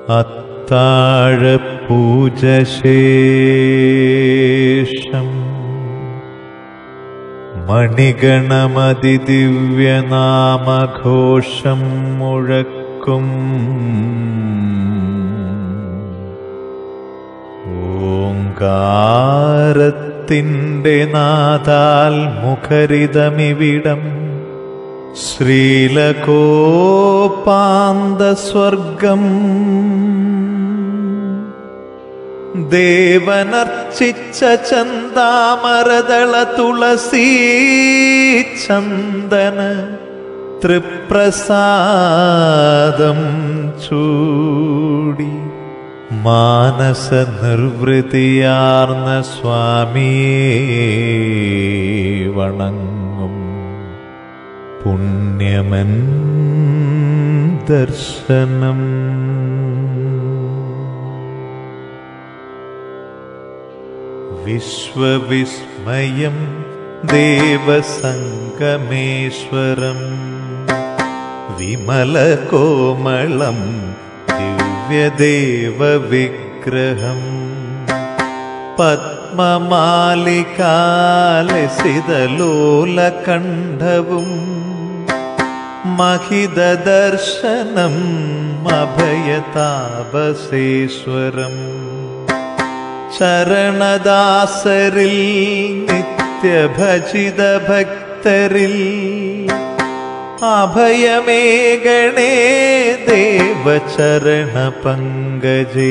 അത്താഴപൂജശേഷം മണിഗണമതിദിവ്യനാമഘോഷം മുഴക്കും ഓങ്കാരത്തിൻ്റെ നാദാൽ മുഖരിതമിവിടം ശ്രീലകോപാന്തസ്വർഗം ദേവനർച്ചിച്ച ചന്താമരദള തുളസീ ചന്ദന തൃപ്രസാദം ചൂടി മാനസ നിർവൃതിയാർന്ന സ്വാമിയെ വണങ്ങും പുണ്യമൻ ദർശനം വിശ്വവിസ്മയം ദേവസംഗമേശ്വരം വിമലകോമളം ദിവ്യദേവവിഗ്രഹം പത്മമാലികാലസിതലോലകണ്ഠവും महिददर्शनम् अभयतापसेश्वरम् ചരണദാസരിൽ നിത്യഭജിതഭക്തരിൽ അഭയമേകണേ ദേവചരണ പങ്കജേ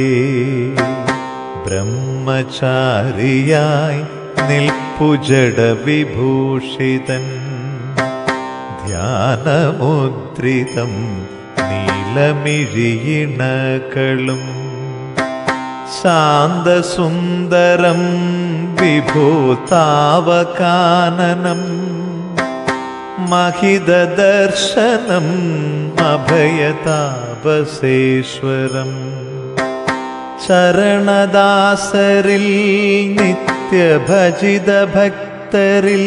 ബ്രഹ്മചാരിയായി നിൽപ്പുജട വിഭൂഷിതൻ ധ്യാനമുദ്രിതം നീലമിഴിയിണകളും ശാന്തസുന്ദരം വിഭൂതാവകാനനം महिददर्शनम् अभयतापसेश्वरम् ചരണദാസരിൽ നിത്യഭജിതഭക്തരിൽ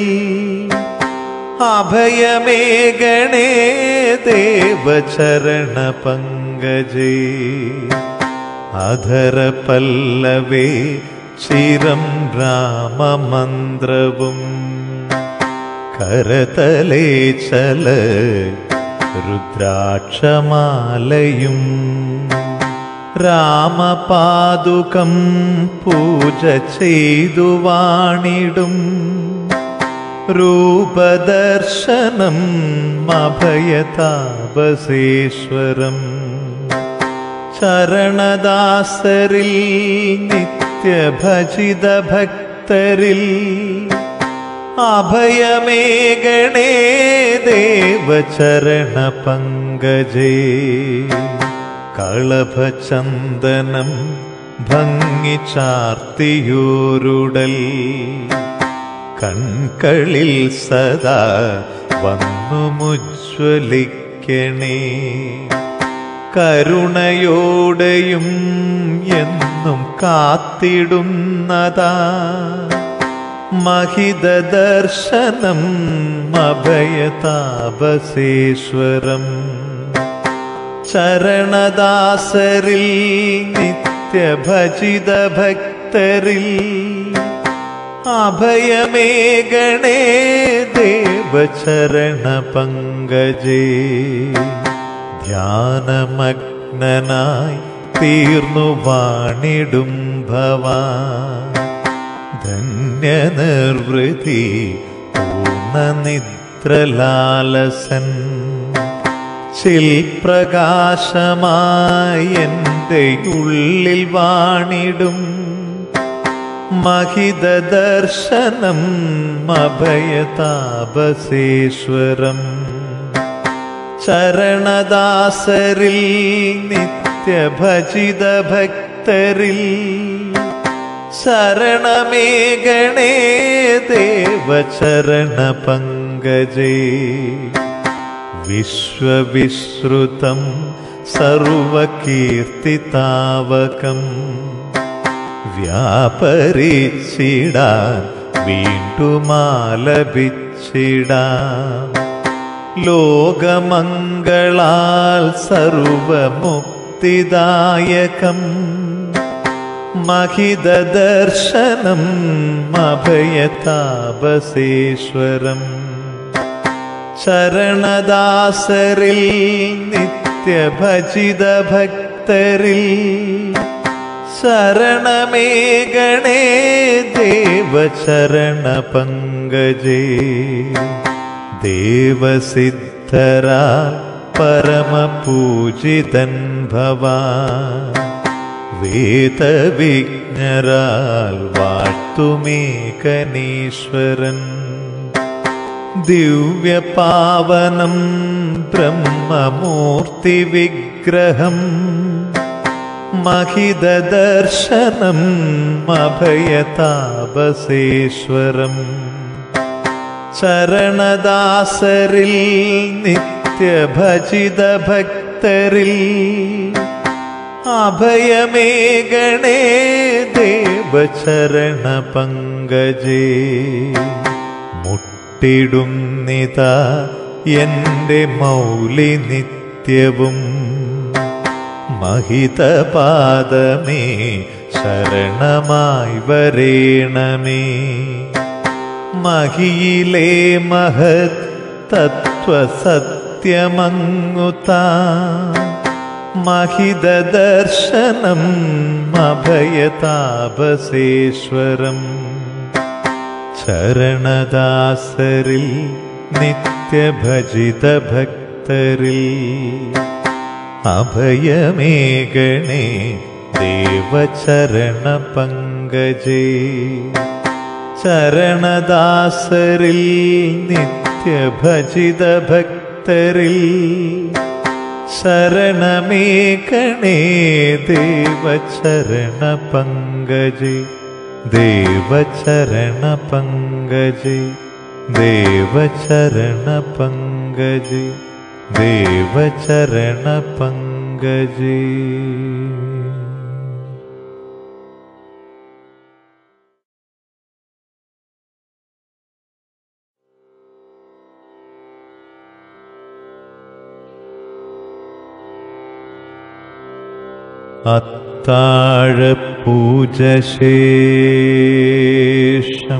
അഭയമേകണേ ദേവചരണ പങ്കജേ അധര പല്ലവേ ചിരം രാമമന്ത്രവും കരതലേ ചല രുദ്രാക്ഷമാലയും രാമപാതുകം പൂജ ചെയ്തു വാണിടും രൂപദർശനം അഭയതാപസേശ്വരം ചരണദാസരിൽ നിത്യഭജിതഭക്തരിൽ അഭയമേകണേ ദേവചരണ പങ്കജേ കളഭചന്ദനം ഭംഗി ചാർത്തിയൂരുടൽ കൺകളിൽ സദാ വന്നു മുജ്വലിക്കണേ കരുണയോടെയും എന്നും കാത്തിടുന്നതാ महिददर्शनम् अभयतापसेश्वरम् ചരണദാസരിൽ നിത്യഭജിതഭക്തരിൽ അഭയമേകണേ ദേവചരണ പങ്കജേ ധ്യാനമഗ്നനായി തീർന്നു വാണിടും ഭവാൻ ധന്യനിർവൃതി പൂർണ്ണനിദ്രലാലസൻ ശിൽപ്രകാശമായി എൻ്റെ ഉള്ളിൽ വാണിടും महिददर्शनम् अभयतापसेश्वरम् ചരണദാസരിൽ നിത്യഭജിതഭക്തരിൽ ശരണമേകണേ ദേവചരണ പങ്കജേ വിശ്വവിശ്രുതം സർവകീർത്തിതാവകം വ്യാപരിച്ചിടാൻ വീണ്ടുമാലപിച്ചിടാം ലോകമംഗളാൽ സർവമുക്തിദായകം മുക്തിദായകം महिददर्शनम् अभयतापसेश्वरम् ചരണദാസരിൽ നിത്യഭജിതഭക്തരിൽ ശരണമേകണേ ദേവചരണപങ്കജേ ദേവസിദ്ധരാൽ പരമപൂജിതൻ ഭവാൻ വേദവിജ്ഞരാൽ വാഴ്ത്തുമേകനീശ്വരൻ ദിവ്യപാവനം ബ്രഹ്മമൂർത്തിവിഗ്രഹം महिददर्शनम् अभयतापसेश्वरम् ചരണദാസരിൽ നിത്യഭജിതഭക്തരിൽ അഭയമേകണേ ദേവചരണ പങ്കജേ മുട്ടിടുന്നിത എൻ്റെ മൗലി നിത്യവും മഹിതപാദമേ ശരണമായി വരേണമേ മഹിയിലെ മഹത് തത്വസത്യമങ്ങുത महिददर्शनम् अभयतापसेश्वरम् ചരണദാസരിൽ നിത്യഭജിതഭക്തരിൽ അഭയമേകണേ ദേവചരണ പങ്കജേ ചരണദാസരിൽ നിത്യഭജിതഭക്തരിൽ ശരണമേകണേ ദേവചരണ പങ്കജേ ദേവചരണ പങ്കജേ ദേവചരണ പങ്കജേ ദേവചരണ പങ്കജേ അത്താഴപൂജശേഷം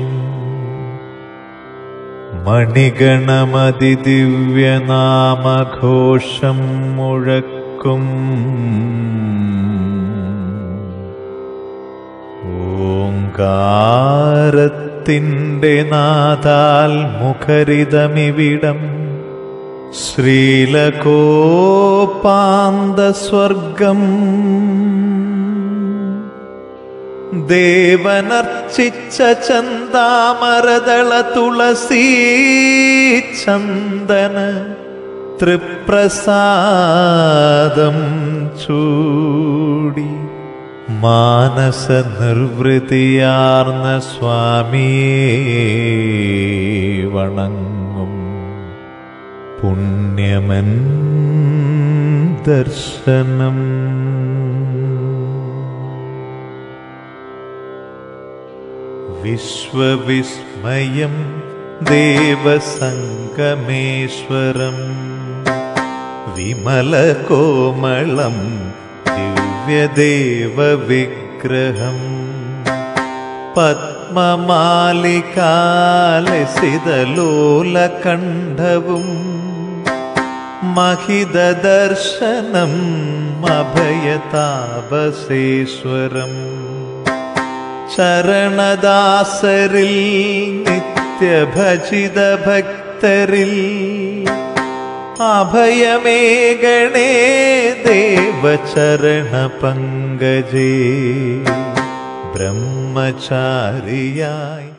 മണിഗണമതിദിവ്യനാമഘോഷം മുഴക്കും ഓങ്കാരത്തിൻ്റെ നാഥാൽ മുഖരിതമിവിടം ശ്രീലകോപാന്തസ്വർഗം ദേവനർച്ചിച്ച ചന്താമരദള തുളസീ ചന്ദന തൃപ്രസാദം ചൂടി മാനസ നിർവൃതിയാർന്ന സ്വാമിയെ വണങ്ങും പുണ്യമൻ ദർശനം വിശ്വവിസ്മയം ദേവസംഗമേശ്വരം വിമലകോമളം ദിവ്യദേവവിഗ്രഹം പത്മമാലികാലസിതലോലകണ്ഠവും महिददर्शनम् अभयतापसेश्वरम् ചരണദാസരിൽ നിത്യഭജിതഭക്തരിൽ അഭയമേകണേ ദേവചരണ പങ്കജേ ബ്രഹ്മചാരിയായി